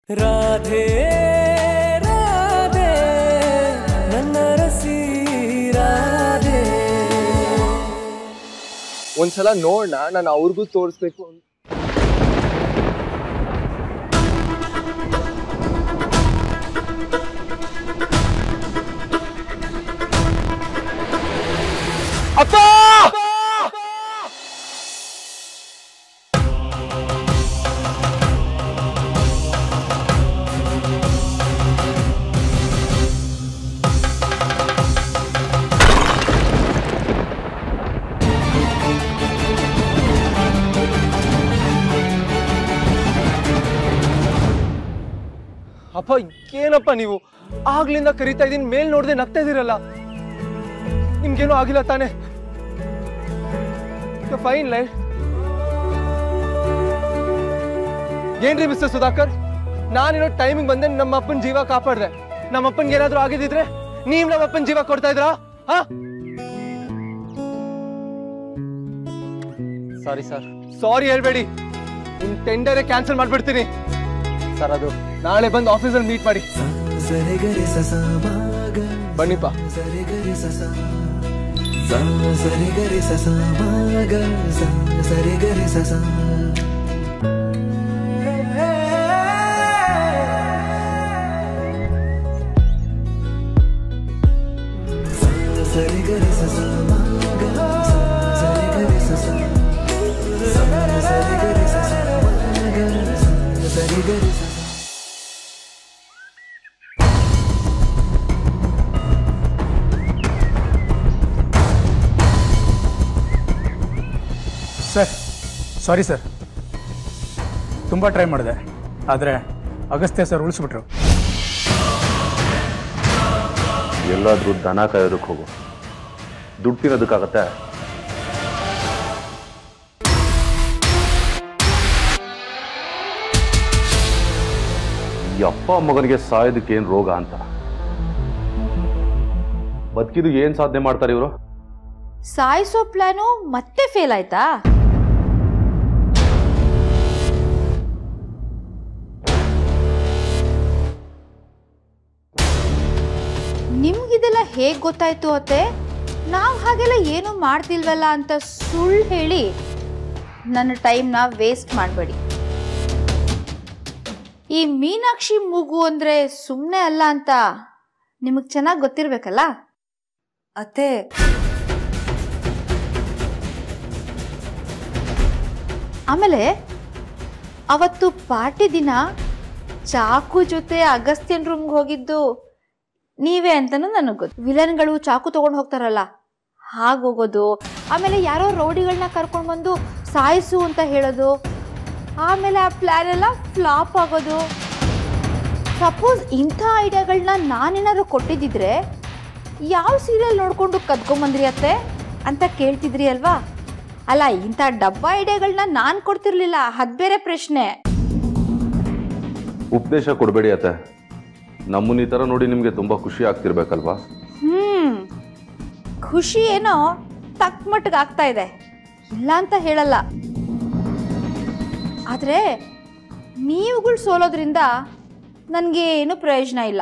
ರಾಧೆ ರಾಧೆ ನನ್ನ ರಸಿ ರಾಧೆ ಒಂದ್ಸಲ ನೋಡೋಣ ನಾನು ಅವ್ರಿಗೂ ತೋರಿಸ್ಬೇಕು ಅಂತ ಅಪ್ಪ ಅಪ್ಪ ಏನಪ್ಪ ನೀವು ಆಗ್ಲಿಂದ ಕರಿತಾ ಇದೀನಿ ಮೇಲ್ ನೋಡ್ದೆ ನಗ್ತಾ ಇದೀರಲ್ಲ ನಿಮ್ಗೇನು ಆಗಿಲ್ಲ ತಾನೆ ಫೈನ್ ಲೈ ಏನ್ರಿ ಮಿಸ್ಟರ್ ಸುಧಾಕರ್ ನಾನಿರೋ ಟೈಮಿಂಗ್ ಬಂದೆ ನಮ್ಮ ಅಪ್ಪನ ಜೀವ ಕಾಪಾಡ್ದೆ ನಮ್ಮ ಅಪ್ಪನ್ಗೆ ಏನಾದ್ರೂ ಆಗಿದ್ದಿದ್ರೆ ನೀವ್ ನಮ್ಮ ಅಪ್ಪನ ಜೀವ ಕೊಡ್ತಾ ಇದ್ರಾ ಹಾ ಸಾರಿ ಸರ್ ಸಾರಿ ಹೇಳ್ಬೇಡಿ ನಿಮ್ ಟೆಂಡರೇ ಕ್ಯಾನ್ಸಲ್ ಮಾಡ್ಬಿಡ್ತೀನಿ ಸರ್ ಅದು ನಾಳೆ ಬಂದು ಆಫೀಸಲ್ಲಿ ಮೀಟ್ ಮಾಡಿ ಸರಿ ಗರಿ ಸಸ ಮಾಗ ಬನ್ನಿಪ್ಪ ಸರಿ ಗರಿ ಸಸ ಸ ಸರಿ ಗರಿ ಸಸ ಮಾಗ ಸ ಸರಿ ಗರಿ ಸಸ ಸ ಸರಿ ಗರಿ ಸಸ ಮಾಗ ಸ ಸರಿ ಗರಿ ಸಸ ಸ ಸರಿ ಗರಿ ಸಸ ಮಾಗ ಸ ಸರಿ ಗರಿ ಸಸ ಸರ್ ಸಾರಿ ಸರ್ ತುಂಬ ಟ್ರೈ ಮಾಡಿದೆ ಆದರೆ ಅಗಸ್ತ್ಯ ಸರ್ ಉಳಿಸ್ಬಿಟ್ರು ಎಲ್ಲಾದ್ರೂ ದನ ಕಾಯೋದಕ್ಕೆ ಹೋಗು ದುಡ್ಡು ತಿನ್ನೋದಕ್ಕಾಗತ್ತೆ ಈ ಅಪ್ಪ ಮಗನಿಗೆ ಸಾಯೋದಕ್ಕೆ ಏನ್ ರೋಗ ಅಂತ ಬದುಕಿದು ಏನ್ ಸಾಧನೆ ಮಾಡ್ತಾರೆ ಇವರು ಸಾಯಿಸೋ ಪ್ಲಾನು ಮತ್ತೆ ಫೇಲ್ ಆಯ್ತಾ ನಿಮ್ಗಿದೆಲ್ಲ ಹೇಗ್ ಗೊತ್ತಾಯ್ತು ಅತ್ತೆ ನಾವು ಹಾಗೆಲ್ಲ ಏನು ಮಾಡ್ತಿಲ್ವಲ್ಲ ಅಂತ ಸುಳ್ಳು ಹೇಳಿ ನನ್ನ ಟೈಮ್ನ ವೇಸ್ಟ್ ಮಾಡಬೇಡಿ ಈ ಮೀನಾಕ್ಷಿ ಮೂಗು ಅಂದ್ರೆ ಸುಮ್ಮನೆ ಅಲ್ಲ ಅಂತ ನಿಮಗೆ ಚೆನ್ನಾಗಿ ಗೊತ್ತಿರ್ಬೇಕಲ್ಲ ಅತ್ತೆ ಆಮೇಲೆ ಅವತ್ತು ಪಾರ್ಟಿ ದಿನ ಚಾಕು ಜೊತೆ ಅಗಸ್ತ್ಯನ್ ರೂಮ್ಗೆ ಹೋಗಿದ್ದು ನೀವೇ ಅಂತನೂ ನನಗೆ ಗೊತ್ತು ವಿಲನ್ಗಳು ಚಾಕು ತಗೊಂಡು ಹೋಗ್ತಾರಲ್ಲ ಹಾಗೆ ಹೋಗೋದು ಆಮೇಲೆ ಯಾರೋ ರೌಡಿಗಳನ್ನ ಕರ್ಕೊಂಡು ಬಂದು ಸಾಯಿಸು ಅಂತ ಹೇಳೋದು ಆಮೇಲೆ ಆ ಪ್ಲ್ಯಾನ್ ಎಲ್ಲ ಫ್ಲಾಪ್ ಆಗೋದು ಸಪೋಸ್ ಇಂಥ ಐಡಿಯಾಗಳನ್ನ ನಾನೇನಾದ್ರು ಕೊಟ್ಟಿದ್ದಿದ್ರೆ ಯಾವ ಸೀರಿಯಲ್ ನೋಡ್ಕೊಂಡು ಕದ್ಕೊಂಬಂದ್ರಿ ಅತ್ತೆ ಅಂತ ಕೇಳ್ತಿದ್ರಿ ಅಲ್ವಾ ಅಲ್ಲ ಇಂಥ ಡಬ್ಬ ಐಡಿಯಾಗಳನ್ನ ನಾನು ಕೊಡ್ತಿರ್ಲಿಲ್ಲ ಅದ್ ಬೇರೆ ಪ್ರಶ್ನೆ ಉಪದೇಶ ಕೊಡಬೇಡಿ ಅತ್ತೆ ನಮ್ಮನ್ನ ಈ ಥರ ನೋಡಿ ನಿಮಗೆ ತುಂಬಾ ಖುಷಿ ಆಗ್ತಿರ್ಬೇಕಲ್ವಾ ಹ್ಮ್ ಖುಷಿ ಏನೋ ತಕ್ಕ ಮಟ್ಟಿಗೆ ಆಗ್ತಾ ಇದೆ ಇಲ್ಲ ಅಂತ ಹೇಳಲ್ಲ ಆದ್ರೆ ನೀವುಗಳು ಸೋಲೋದ್ರಿಂದ ನನಗೆ ಏನು ಪ್ರಯೋಜನ ಇಲ್ಲ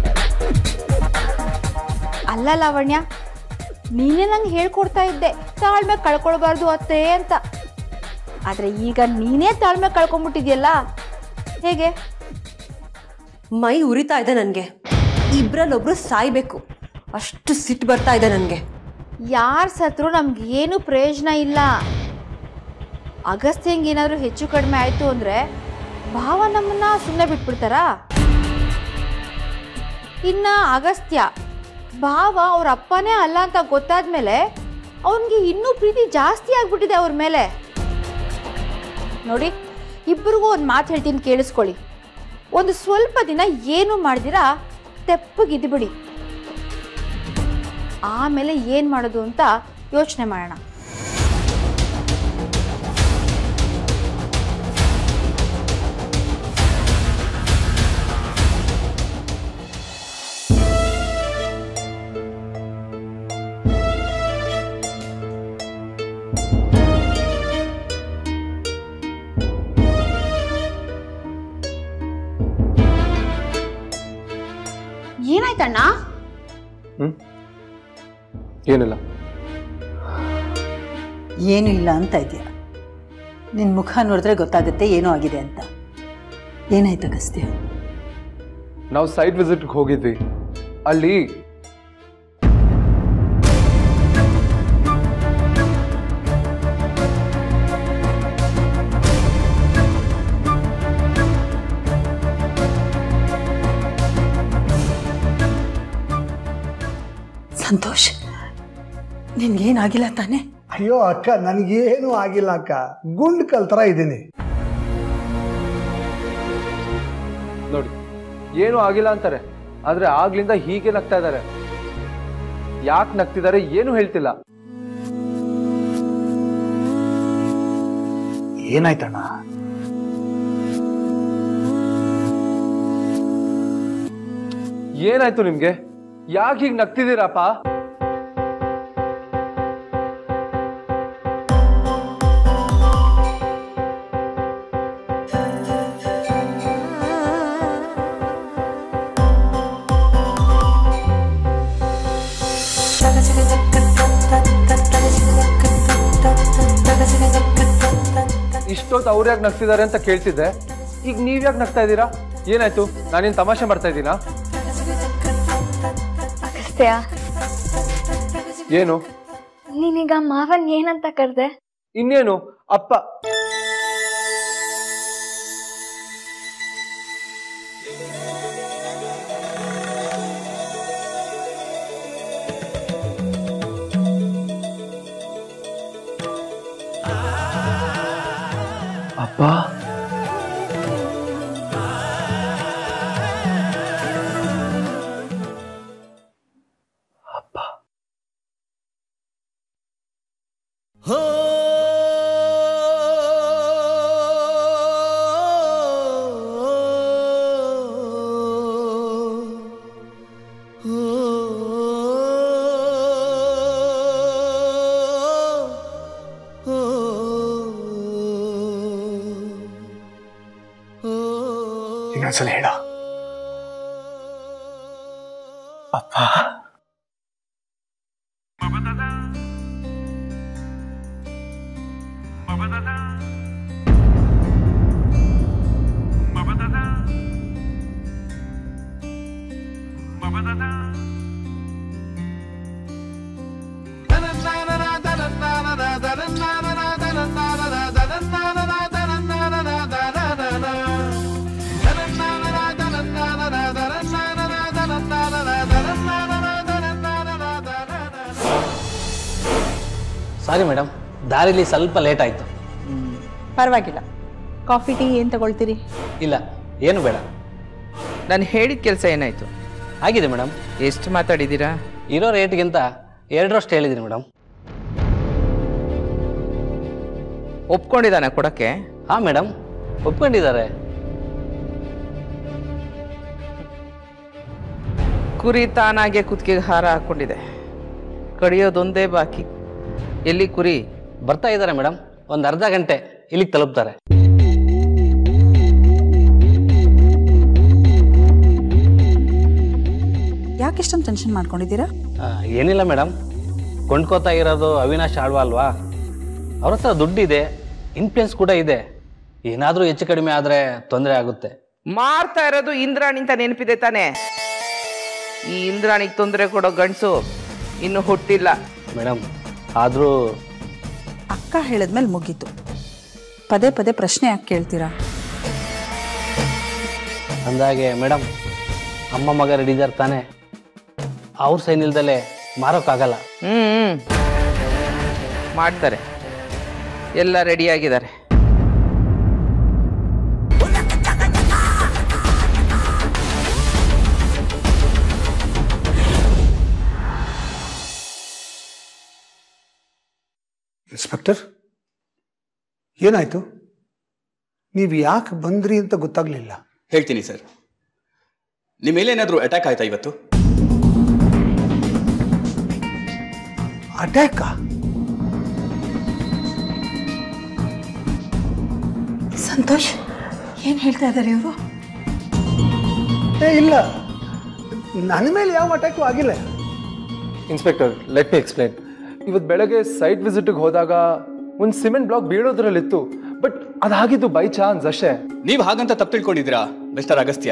ಅಲ್ಲ ಲಾವಣ್ಯ ನೀನೇ ನಂಗೆ ಹೇಳ್ಕೊಡ್ತಾ ಇದ್ದೆ ತಾಳ್ಮೆ ಕಳ್ಕೊಳ್ಬಾರ್ದು ಅತ್ತೆ ಅಂತ ಆದ್ರೆ ಈಗ ನೀನೇ ತಾಳ್ಮೆ ಕಳ್ಕೊಂಡ್ಬಿಟ್ಟಿದ್ಯಲ್ಲ ಹೇಗೆ ಮೈ ಉರಿತಾ ಇದೆ ನನಗೆ ಇಬ್ರಲ್ಲೊಬ್ರು ಸಾಯ್ಬೇಕು ಅಷ್ಟು ಸಿಟ್ಟು ಬರ್ತಾ ಇದೆ ನನಗೆ ಯಾರು ಸತ್ರು ನಮ್ಗೆ ಏನು ಪ್ರಯೋಜನ ಇಲ್ಲ ಅಗಸ್ತ್ಯಂಗೆ ಏನಾದರೂ ಹೆಚ್ಚು ಕಡಿಮೆ ಆಯಿತು ಅಂದರೆ ಭಾವ ನಮ್ಮನ್ನ ಸುಮ್ಮನೆ ಬಿಟ್ಬಿಡ್ತಾರಾ ಇನ್ನು ಅಗಸ್ತ್ಯ ಭಾವ ಅವ್ರ ಅಪ್ಪನೇ ಅಲ್ಲ ಅಂತ ಗೊತ್ತಾದ್ಮೇಲೆ ಅವನಿಗೆ ಇನ್ನೂ ಪ್ರೀತಿ ಜಾಸ್ತಿ ಆಗ್ಬಿಟ್ಟಿದೆ ಅವ್ರ ಮೇಲೆ ನೋಡಿ ಇಬ್ಬರಿಗೂ ಒಂದು ಮಾತು ಹೇಳ್ತೀನಿ ಕೇಳಿಸ್ಕೊಳ್ಳಿ ಒಂದು ಸ್ವಲ್ಪ ದಿನ ಏನು ಮಾಡ್ದಿರಾ ತೆಪ್ಪಗಿದ್ಬಿಡಿ ಆಮೇಲೆ ಏನು ಮಾಡೋದು ಅಂತ ಯೋಚನೆ ಮಾಡೋಣ ಏನಾಯ್ತಣ್ಣ ಹ್ಮ್ ಏನಿಲ್ಲ ಏನೂ ಇಲ್ಲ ಅಂತ ಇದೆಯಾ ನಿನ್ನ ಮುಖ ನೋಡಿದ್ರೆ ಗೊತ್ತಾಗುತ್ತೆ ಏನೋ ಆಗಿದೆ ಅಂತ ಏನಾಯ್ತು ಅಗಸ್ತ್ಯ ನಾವು ಸೈಟ್ ವಿಸಿಟ್ಗೆ ಹೋಗಿದ್ವಿ ಅಲ್ಲಿ ಸಂತೋಷ್ ನಿನ್ಗೇನಾಗಿಲ್ಲ ತಾನೇ ಅಯ್ಯೋ ಅಕ್ಕ ನನಗೇನು ಆಗಿಲ್ಲ ಅಕ್ಕ ಗುಂಡ್ ಕಲ್ ಥರ ಇದ್ದೀನಿ ನೋಡಿ ಏನು ಆಗಿಲ್ಲ ಅಂತಾರೆ ಆದ್ರೆ ಆಗ್ಲಿಂದ ಹೀಗೆ ನಗ್ತಾ ಇದ್ದಾರೆ ಯಾಕೆ ನಗ್ತಿದ್ದಾರೆ ಏನು ಹೇಳ್ತಿಲ್ಲ ಏನಾಯ್ತಣ್ಣ ಏನಾಯ್ತು ನಿಮ್ಗೆ ಯಾಕೆ ಹೀಗೆ ನಗ್ತಿದ್ದೀರಪ್ಪ ಇಷ್ಟೊತ್ತು ಅವ್ರು ಯಾಕೆ ನಗ್ತಿದ್ದಾರೆ ಅಂತ ಕೇಳ್ತಿದ್ದೆ ಈಗ ನೀವ್ ಯಾಕೆ ನಗ್ತಾ ಇದ್ದೀರಾ ಏನಾಯ್ತು ನಾನೇನ್ ತಮಾಷೆ ಮಾಡ್ತಾ ಇದ್ದೀನಾ ಅಗಸ್ತ್ಯ ಏನು ನೀನೀಗ ಮಾವನ್ ಏನಂತ ಕರ್ದೆ ಇನ್ನೇನು ಅಪ್ಪ ಅಪ್ಪ ಇನ್ನೊಂದ್ಸಲ ಹೇಳ ಅಪ್ಪ ಸಾರಿ ಮೇಡಮ್ ದಾರಿಲಿ ಸ್ವಲ್ಪ ಲೇಟ್ ಆಯಿತು ಪರವಾಗಿಲ್ಲ ಕಾಫಿ ಟೀ ಏನು ತಗೊಳ್ತೀರಿ ಇಲ್ಲ ಏನು ಬೇಡ ನಾನು ಹೇಳಿದ ಕೆಲಸ ಏನಾಯ್ತು ಆಗಿದೆ ಮೇಡಮ್ ಎಷ್ಟು ಮಾತಾಡಿದ್ದೀರಾ ಇರೋ ರೇಟ್ಗಿಂತ ಎರಡರಷ್ಟು ಹೇಳಿದ್ದೀನಿ ಮೇಡಮ್ ಒಪ್ಕೊಂಡಿದ್ದಾನೆ ಕೊಡಕ್ಕೆ ಹಾಂ ಮೇಡಮ್ ಒಪ್ಕೊಂಡಿದ್ದಾರೆ ಕುರಿ ತಾನಾಗೆ ಕುತ್ತಿಗೆಗೆ ಹಾರ ಹಾಕೊಂಡಿದೆ ಕಡಿಯೋದೊಂದೇ ಬಾಕಿ ಎಲ್ಲಿ ಕುರಿ ಬರ್ತಾ ಇದ್ದಾರೆ ಮೇಡಮ್ ಒಂದು ಅರ್ಧ ಗಂಟೆ ಇಲ್ಲಿಗೆ ತಲುಪ್ತಾರೆ ಯಾಕೆ ಇಷ್ಟೊಂದು ಟೆನ್ಷನ್ ಮಾಡ್ಕೊಂಡಿದ್ದೀರಾ ಆ, ಏನಿಲ್ಲ ಮೇಡಮ್ ಕೊಂಡ್ಕೋತಾ ಇರೋದು ಅವಿನಾಶ್ ಆಳ್ವಾ ಅಲ್ವಾ ಅವ್ರ ಹತ್ರ ದುಡ್ಡಿದೆ ಇನ್ಫ್ಲುಯೆನ್ಸ್ ಕೂಡ ಇದೆ ಏನಾದರೂ ಹೆಚ್ಚು ಕಡಿಮೆ ಆದರೆ ತೊಂದರೆ ಆಗುತ್ತೆ ಮಾರ್ತಾ ಇರೋದು ಇಂದ್ರಾಣಿ ಅಂತ ನೆನಪಿದೆ ತಾನೆ ಈ ಇಂದ್ರಾಣಿಗೆ ತೊಂದರೆ ಕೊಡೋ ಗಂಡಸು ಇನ್ನು ಹುಟ್ಟಿಲ್ಲ ಮೇಡಮ್ ಆದರೂ ಅಕ್ಕ ಹೇಳಿದ್ಮೇಲೆ ಮುಗೀತು ಪದೇ ಪದೇ ಪ್ರಶ್ನೆ ಯಾಕೆ ಕೇಳ್ತೀರಾ ಅಂದಾಗೆ ಮೇಡಮ್ ಅಮ್ಮ ಮಗ ರೆಡಿ ಇದ್ದಾರೆ ತಾನೆ ಅವ್ರ ಸೈನ್ ಇಲ್ದಲೆ ಮಾರೋಕ್ಕಾಗಲ್ಲ ಹ್ಮ್ ಮಾಡ್ತಾರೆ ಎಲ್ಲ ರೆಡಿಯಾಗಿದ್ದಾರೆ ಇನ್ಸ್ಪೆಕ್ಟರ್ ಏನಾಯ್ತು ನೀವು ಯಾಕೆ ಬಂದ್ರಿ ಅಂತ ಗೊತ್ತಾಗ್ಲಿಲ್ಲ ಹೇಳ್ತೀನಿ ಸರ್ ನಿಮ್ಮ ಮೇಲೆ ಏನಾದರೂ ಅಟ್ಯಾಕ್ ಆಯ್ತಾ ಇವತ್ತು ಅಟ್ಯಾಕ ಸಂತೋಷ್ ಏನು ಹೇಳ್ತಾ ಇದ್ದಾರೆ ಇವರು ಏ ಇಲ್ಲ ನನ್ನ ಮೇಲೆ ಯಾವ ಅಟ್ಯಾಕು ಆಗಿಲ್ಲ ಇನ್ಸ್ಪೆಕ್ಟರ್ ಲೆಟ್ ಮಿ ಎಕ್ಸ್ಪ್ಲೈನ್ ಇವತ್ತು ಬೆಳಗ್ಗೆ ಸೈಟ್ ವಿಸಿಟ್ಗೆ ಹೋದಾಗ ಒಂದು ಸಿಮೆಂಟ್ ಬ್ಲಾಕ್ ಬೀಳೋದ್ರಲ್ಲಿತ್ತು ಬಟ್ ಅದಾಗಿದ್ದು ಬೈ ಚಾನ್ಸ್ ಅಷ್ಟೇ ನೀವು ಹಾಗಂತ ತಪ್ಪು ತಿಳ್ಕೊಂಡಿದ್ದೀರಾ ಮಿಸ್ಟರ್ ಅಗಸ್ತ್ಯ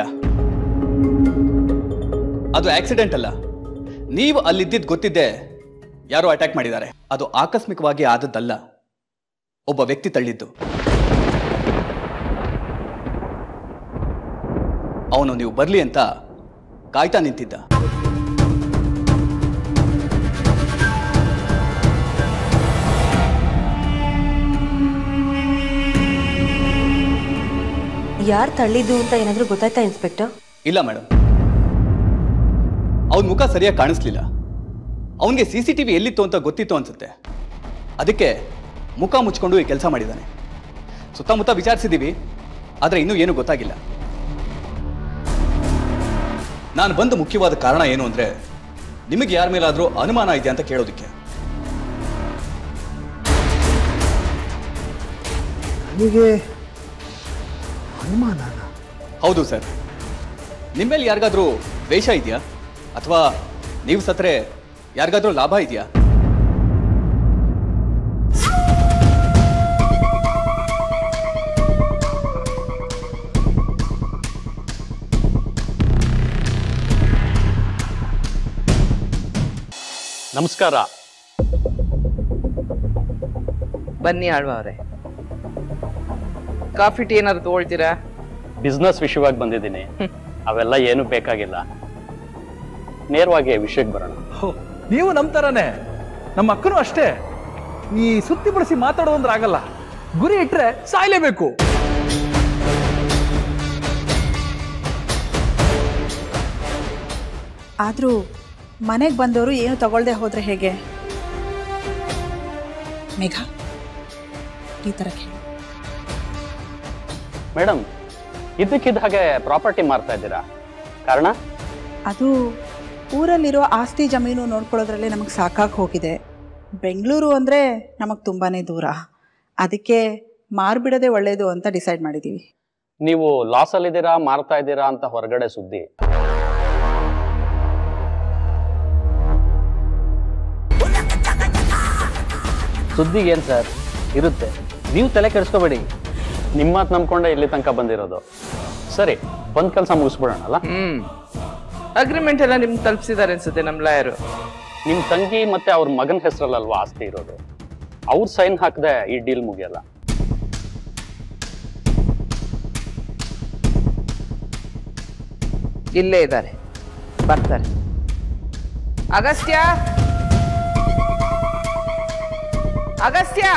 ಅದು ಆಕ್ಸಿಡೆಂಟ್ ಅಲ್ಲ ನೀವು ಅಲ್ಲಿದ್ದಿದ್ದು ಗೊತ್ತಿದ್ದೆ ಯಾರೋ ಅಟ್ಯಾಕ್ ಮಾಡಿದ್ದಾರೆ ಅದು ಆಕಸ್ಮಿಕವಾಗಿ ಆದದ್ದಲ್ಲ ಒಬ್ಬ ವ್ಯಕ್ತಿ ತಳ್ಳಿದ್ದು ಅವನು ನೀವು ಬರಲಿ ಅಂತ ಕಾಯ್ತಾ ನಿಂತಿದ್ದ ಯಾರು ತಳ್ಳಿದ್ದು ಅಂತ ಏನಾದರೂ ಗೊತ್ತಾಯ್ತಾ ಇನ್ಸ್ಪೆಕ್ಟರ್ ಇಲ್ಲ ಮೇಡಮ್ ಅವನ ಮುಖ ಸರಿಯಾಗಿ ಕಾಣಿಸ್ಲಿಲ್ಲ ಅವನಿಗೆ ಸಿ ಸಿ ಟಿ ವಿ ಎಲ್ಲಿತ್ತು ಅಂತ ಗೊತ್ತಿತ್ತು ಅನ್ಸುತ್ತೆ ಅದಕ್ಕೆ ಮುಖ ಮುಚ್ಕೊಂಡು ಈ ಕೆಲಸ ಮಾಡಿದ್ದಾನೆ ಸುತ್ತಮುತ್ತ ವಿಚಾರಿಸಿದ್ದೀವಿ ಆದರೆ ಇನ್ನೂ ಏನೂ ಗೊತ್ತಾಗಿಲ್ಲ ನಾನು ಬಂದು ಮುಖ್ಯವಾದ ಕಾರಣ ಏನು ಅಂದರೆ ನಿಮಗೆ ಯಾರ ಮೇಲಾದರೂ ಅನುಮಾನ ಇದೆ ಅಂತ ಕೇಳೋದಕ್ಕೆ ನನಗೆ ಅನುಮಾನ ಹೌದು ಸರ್ ನಿಮ್ಮಲ್ಲಿ ಯಾರಿಗಾದ್ರೂ ದ್ವೇಷ ಇದೆಯಾ ಅಥವಾ ನೀವು ಸತ್ರೆ ಯಾರಿಗಾದ್ರೂ ಲಾಭ ಇದೆಯಾ ನಮಸ್ಕಾರ ಬನ್ನಿ ಆಳ್ವ ಅವರೇ ಕಾಫಿ ಟೀ ಏನಾದ್ರು ತಗೊಳ್ತೀರಾ ಬಿಸ್ನೆಸ್ ವಿಷಯವಾಗಿ ಬಂದಿದ್ದೀನಿ ಅವೆಲ್ಲ ಏನು ಬೇಕಾಗಿಲ್ಲ ನೇರವಾಗಿ ವಿಷಯಕ್ಕೆ ಬರೋಣ ನೀವು ನಮ್ಮ ಥರನೇ ನಮ್ಮ ಅಕ್ಕನೂ ಅಷ್ಟೇ ಈ ಸುತ್ತಿ ಬಳಸಿ ಮಾತಾಡೋದಂದ್ರೆ ಆಗಲ್ಲ ಗುರಿ ಇಟ್ರೆ ಸಾಯ್ಲೇಬೇಕು ಆದರೂ ಮನೆಗೆ ಬಂದವರು ಏನು ತಗೊಳ್ದೆ ಹೋದರೆ ಹೇಗೆ ಮೇಘ ಈ ಥರ ಕೇಳು ಮೇಡಮ್ ಇದ್ದಕ್ಕಿದ್ದ ಹಾಗೆ ಪ್ರಾಪರ್ಟಿ ಮಾರ್ತಾ ಇದ್ದೀರಾ ಕಾರಣ ಅದು ಊರಲ್ಲಿರೋ ಆಸ್ತಿ ಜಮೀನು ನೋಡ್ಕೊಳ್ಳೋದ್ರಲ್ಲೇ ನಮಗೆ ಸಾಕಾಗಿ ಹೋಗಿದೆ ಬೆಂಗಳೂರು ಅಂದರೆ ನಮಗೆ ತುಂಬಾ ದೂರ ಅದಕ್ಕೆ ಮಾರ್ಬಿಡೋದೇ ಒಳ್ಳೆಯದು ಅಂತ ಡಿಸೈಡ್ ಮಾಡಿದ್ದೀವಿ ನೀವು ಲಾಸ್ ಅಲ್ಲಿದ್ದೀರಾ ಮಾರ್ತಾ ಇದ್ದೀರಾ ಅಂತ ಹೊರಗಡೆ ಸುದ್ದಿ ಸುದ್ದಿಗೆ ಏನ್ ಸರ್ ಇರುತ್ತೆ ನೀವು ತಲೆ ಕೆಡಿಸ್ಕೋಬೇಡಿ ನಿಮ್ಮ ಮಾತು ನಂಬ್ಕೊಂಡೆ ಇಲ್ಲಿ ತನಕ ಬಂದಿರೋದು ಸರಿ ಬಂದ್ ಕೆಲಸ ಮುಗಿಸ್ಬಿಡೋಣಲ್ಲ ಹ್ಮ್ ಅಗ್ರಿಮೆಂಟ್ ಎಲ್ಲ ನಿಮ್ಗೆ ತಲುಪಿಸಿದ್ದಾರೆ ಅನ್ಸುತ್ತೆ ನಮ್ಮ ಲಾಯರು ನಿಮ್ ತಂಗಿ ಮತ್ತೆ ಅವ್ರ ಮಗನ ಹೆಸರಲ್ಲಲ್ವಾ ಆಸ್ತಿ ಇರೋದು ಅವ್ರ ಸೈನ್ ಹಾಕದೆ ಈ ಡೀಲ್ ಮುಗಿಯಲ್ಲ ಇಲ್ಲೇ ಇದ್ದಾರೆ ಬರ್ತಾರೆ ಅಗಸ್ತ್ಯ ಅಗಸ್ತ್ಯ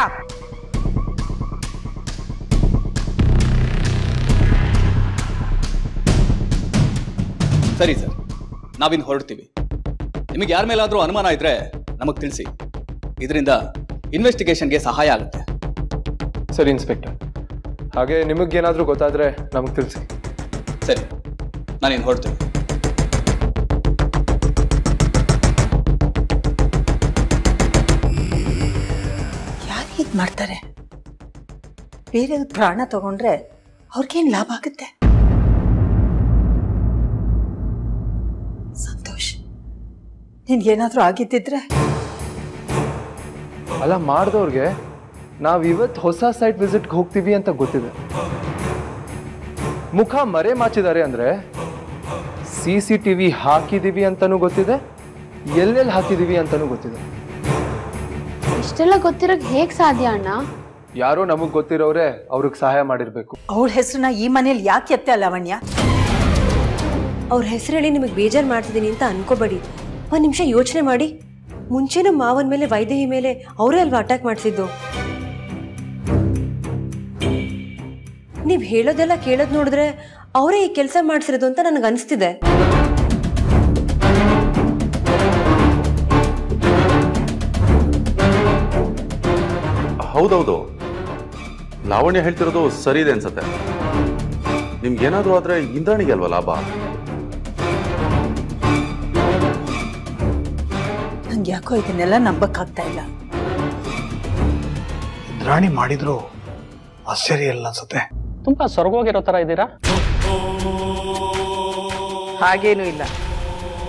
ಸರಿ ಸರ್ ನಾವಿನ್ನು ಹೊರಡ್ತೀವಿ ನಿಮಗೆ ಯಾರ ಮೇಲಾದರೂ ಅನುಮಾನ ಇದ್ರೆ ನಮಗೆ ತಿಳಿಸಿ ಇದರಿಂದ ಇನ್ವೆಸ್ಟಿಗೇಷನ್ಗೆ ಸಹಾಯ ಆಗುತ್ತೆ ಸರಿ ಇನ್ಸ್ಪೆಕ್ಟರ್ ಹಾಗೆ ನಿಮಗೇನಾದರೂ ಗೊತ್ತಾದರೆ ನಮಗೆ ತಿಳಿಸಿ ಸರಿ ನಾನಿನ್ನು ಹೊರಡ್ತೀನಿ ಯಾರು ಹೀಗೆ ಮಾಡ್ತಾರೆ ಬೇರೆಯವ್ರ ಪ್ರಾಣ ತಗೊಂಡ್ರೆ ಅವ್ರಿಗೇನು ಲಾಭ ಆಗುತ್ತೆ ಸಂತೋಷ್ ನಿನ್ಗೇನಾದ್ರೂ ಆಗಿದ್ದಿದ್ರೆ ಅಲ್ಲ ಮಾಡಿದವ್ರಿಗೆ ನಾವು ಇವತ್ತು ಹೊಸ ಸೈಟ್ ವಿಸಿಟ್ಗೆ ಹೋಗ್ತೀವಿ ಅಂತ ಗೊತ್ತಿದೆ ಮುಖ ಮರೆ ಮಾಚಿದ್ದಾರೆ ಅಂದರೆ ಸಿ ಸಿ ಟಿ ವಿ ಹಾಕಿದ್ದೀವಿ ಅಂತಲೂ ಗೊತ್ತಿದೆ ಎಲ್ಲೆಲ್ಲಿ ಹಾಕಿದ್ದೀವಿ ಅಂತಲೂ ಗೊತ್ತಿದೆ ಇಷ್ಟೆಲ್ಲ ಗೊತ್ತಿರೋಕ್ ಹೇಗ್ ಸಾಧ್ಯ ಅಣ್ಣ ಯಾರೋ ನಮಗೆ ಗೊತ್ತಿರೋರೆ ಅವ್ರಿಗೆ ಸಹಾಯ ಮಾಡಿರಬೇಕು ಅವಳ ಹೆಸರನ್ನ ಈ ಮನೇಲಿ ಯಾಕೆ ಎತ್ತೆ ಲಾವಣ್ಯ ಅವ್ರ ಹೆಸರು ಹೇಳಿ ನಿಮಗೆ ಬೇಜಾರು ಮಾಡ್ತಿದ್ದೀನಿ ಅಂತ ಅನ್ಕೋಬೇಡಿ ಒಂದು ನಿಮಿಷ ಯೋಚನೆ ಮಾಡಿ ಮುಂಚೆನೂ ಮಾವನ ಮೇಲೆ ವೈದೇಹಿ ಮೇಲೆ ಅವರೇ ಅಲ್ವಾ ಅಟ್ಯಾಕ್ ಮಾಡಿಸಿದ್ದು ನೀವು ಹೇಳೋದೆಲ್ಲ ಕೇಳೋದು ನೋಡಿದ್ರೆ ಅವರೇ ಈ ಕೆಲಸ ಮಾಡಿಸಿರೋದು ಅಂತ ನನಗೆ ಅನಿಸ್ತಿದೆ ಹೌದೌದು ಲಾವಣ್ಯ ಹೇಳ್ತಿರೋದು ಸರಿ ಇದೆ ಅನ್ಸತ್ತೆ ನಿಮ್ಗೇನಾದ್ರೂ ಆದ್ರೆ ಇಂದ್ರಾಣಿಗೆ ಅಲ್ವಾ ಲಾಭ ನಂಗೆ ಯಾಕೋ ಇದನ್ನೆಲ್ಲ ನಂಬಕ್ಕಾಗ್ತಾ ಇಲ್ಲ ರಾಣಿ ಮಾಡಿದ್ರು ಆಶ್ಚರ್ಯ ಇಲ್ಲ ಅನ್ಸುತ್ತೆ ತುಂಬಾ ಸೊರಗೋಗಿರೋ ತರ ಇದ್ದೀರಾ ಹಾಗೇನೂ ಇಲ್ಲ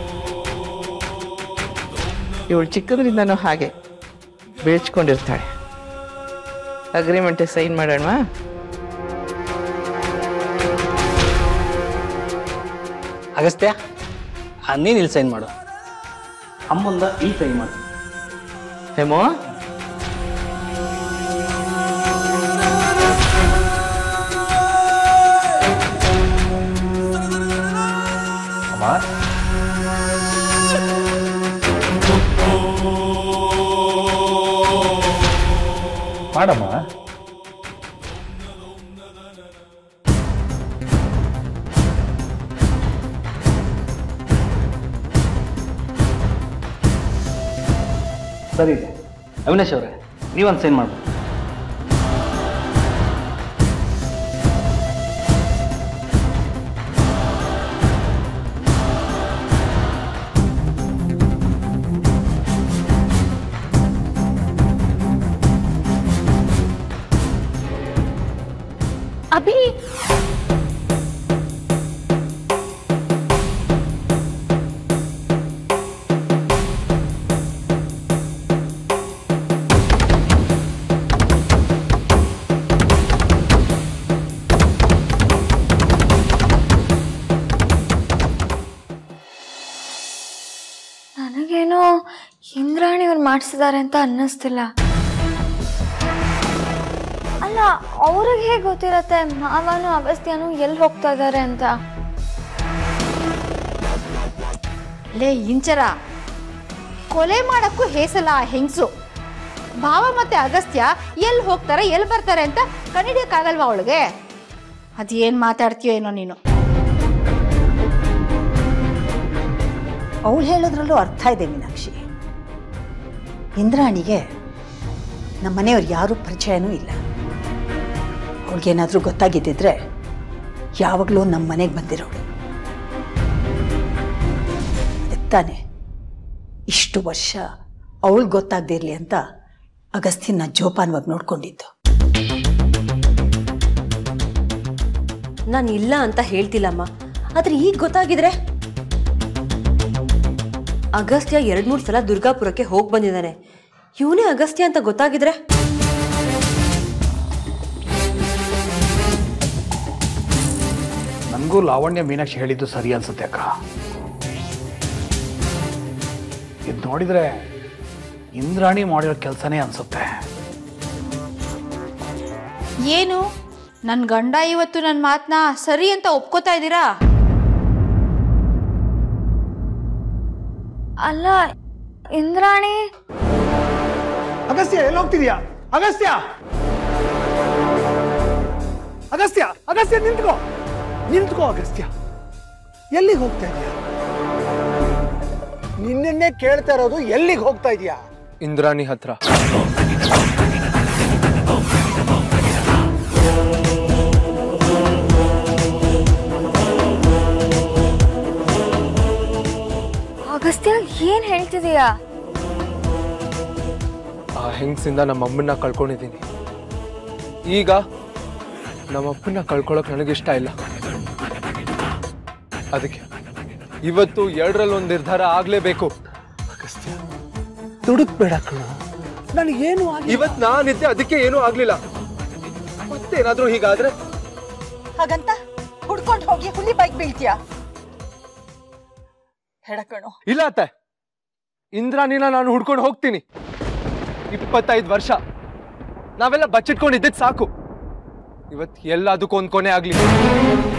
ಇವಳು ಚಿಕ್ಕದ್ರಿಂದನೂ ಹಾಗೆ ಬೆಳ್ಚ್ಕೊಂಡಿರ್ತಾಳೆ ಅಗ್ರಿಮೆಂಟ್ ಸೈನ್ ಮಾಡೋಣ ಅಗಸ್ತ್ಯ ಆ, ನೀನ್ ಇಲ್ಲಿ ಸೈನ್ ಮಾಡು ಅಮ್ಮಂದ ಈ ಸೈನ್ ಮಾಡು ಹೇಮೋ ಅಮ್ಮ ಮಾಡಮ್ಮ ಸರಿ ಇದೆ ಅವಿನಾಶ್ ಅವರೇ ನೀವೊಂದು ಸೈನ್ ಮಾಡಿ ಅಭಿ ನನಗೇನೋ ಇಂದ್ರಾಣಿ ಅವ್ರು ಮಾಡಿಸಿದ್ದಾರೆ ಅಂತ ಅನ್ನಿಸ್ತಿಲ್ಲ ಅಲ್ಲ ಅವ್ರಿಗೆ ಹೇಗೆ ಗೊತ್ತಿರತ್ತೆ ಮಾವನು ಅಗಸ್ತ್ಯನು ಎಲ್ಲಿ ಹೋಗ್ತಾ ಇದ್ದಾರೆ ಅಂತ ಲೇ ಇಂಚರ ಕೊಲೆ ಮಾಡಕ್ಕೂ ಹೇಸಲ್ಲ ಆ ಹೆಂಗಸು ಭಾವ ಮತ್ತೆ ಅಗಸ್ತ್ಯ ಎಲ್ಲಿ ಹೋಗ್ತಾರೆ ಎಲ್ಲಿ ಬರ್ತಾರೆ ಅಂತ ಕಂಡಿಡಿಯಕ್ಕಾಗಲ್ವಾ ಅವಳಿಗೆ ಅದೇನು ಮಾತಾಡ್ತೀಯೋ ಏನೋ ನೀನು ಅವಳು ಹೇಳೋದ್ರಲ್ಲೂ ಅರ್ಥ ಇದೆ ಮೀನಾಕ್ಷಿ ಇಂದ್ರಾಣಿಗೆ ನಮ್ಮ ಮನೆಯವ್ರು ಯಾರೂ ಪರಿಚಯನೂ ಇಲ್ಲ ಅವಳಿಗೇನಾದರೂ ಗೊತ್ತಾಗಿದ್ದಿದ್ರೆ ಯಾವಾಗಲೂ ನಮ್ಮ ಮನೆಗೆ ಬಂದಿರೋಳು ಅದಕ್ಕೆ ತಾನೆ ಇಷ್ಟು ವರ್ಷ ಅವಳಿಗೆ ಗೊತ್ತಾಗ್ದಿರ್ಲಿ ಅಂತ ಅಗಸ್ತಿನ ಜೋಪಾನವಾಗಿ ನೋಡ್ಕೊಂಡಿದ್ದು ನಾನು ಇಲ್ಲ ಅಂತ ಹೇಳ್ತಿಲ್ಲಮ್ಮ ಆದ್ರೆ ಈಗ ಗೊತ್ತಾಗಿದ್ರೆ ಅಗಸ್ತ್ಯ ಎರಡ್ ಮೂರು ಸಲ ದುರ್ಗಾಪುರಕ್ಕೆ ಹೋಗಿ ಬಂದಿದ್ದಾನೆ ಇವನೇ ಅಗಸ್ತ್ಯ ಅಂತ ಗೊತ್ತಾಗಿದ್ರೆ ನನಗೂ ಲಾವಣ್ಯ ಮೀನಾಕ್ಷಿ ಹೇಳಿದ್ದು ಸರಿ ಅನ್ಸುತ್ತೆ ಅಕ್ಕ ಇದು ನೋಡಿದ್ರೆ ಇಂದ್ರಾಣಿ ಮಾಡಿರೋ ಕೆಲಸನೇ ಅನ್ಸುತ್ತೆ ಏನು ನನ್ನ ಗಂಡ ಇವತ್ತು ನನ್ನ ಮಾತನ್ನ ಸರಿ ಅಂತ ಒಪ್ಕೋತಾ ಇದ್ದೀರಾ ಅಲ್ಲ ಇಂದ್ರಾಣಿ ಅಗಸ್ತ್ಯ ಎಲ್ಲಿ ಹೋಗ್ತಿದ್ಯಾ ಅಗಸ್ತ್ಯ ಅಗಸ್ತ್ಯ ಅಗಸ್ತ್ಯ ನಿಂತ್ಕೋ ನಿಂತ್ಕೋ ಅಗಸ್ತ್ಯ ಎಲ್ಲಿಗೆ ಹೋಗ್ತಾ ಇದೀಯಾ ನಿನ್ನೆ ಕೇಳ್ತಾ ಇರೋದು ಎಲ್ಲಿಗೆ ಹೋಗ್ತಾ ಇದೀಯಾ ಇಂದ್ರಾಣಿ ಹತ್ರ ಅಗಸ್ತ್ಯ ಏನ್ ಹೇಳ್ತಿದೀಯಾ ಆ ಹೆಂಗ್ಸಿಂದ ನಮ್ಮ ಅಮ್ಮನ್ನ ಕಳ್ಕೊಂಡಿದ್ದೀನಿ ಈಗ ನಮ್ಮ ಅಪ್ಪನ್ನ ಕಳ್ಕೊಳಕ್ ನನಗಿಷ್ಟ ಇಲ್ಲ ಅದಕ್ಕೆ ಇವತ್ತು ಎರಡರಲ್ಲಿ ಒಂದು ನಿರ್ಧಾರ ಆಗ್ಲೇಬೇಕು ದುಡುಕ್ಬೇಡ ಕಣ ನನಗೇನು ಆಗಿ ಇವತ್ ನಾನಿದ್ದೆ ಅದಕ್ಕೆ ಏನೂ ಆಗ್ಲಿಲ್ಲ ಮತ್ತೇನಾದ್ರೂ ಹೀಗಾದ್ರೆ ಹಾಗಂತ ಹುಡ್ಕೊಂಡು ಹೋಗಿ ಹುಲಿ ಬೈಕ್ ಬೀಳ್ತೀಯಾ ಹೇಳ ಕಣೋ ಇಲ್ಲ ಅತ್ತೆ ಇಂದ್ರಾಣಿನ ನಾನು ಹುಡ್ಕೊಂಡು ಹೋಗ್ತೀನಿ ಇಪ್ಪತ್ತೈದು ವರ್ಷ ನಾವೆಲ್ಲ ಬಚ್ಚಿಟ್ಕೊಂಡಿದ್ದದ್ ಸಾಕು ಇವತ್ತು ಎಲ್ಲದಕ್ಕೂ ಒಂದ್ ಕೊನೆ ಆಗ್ಲಿ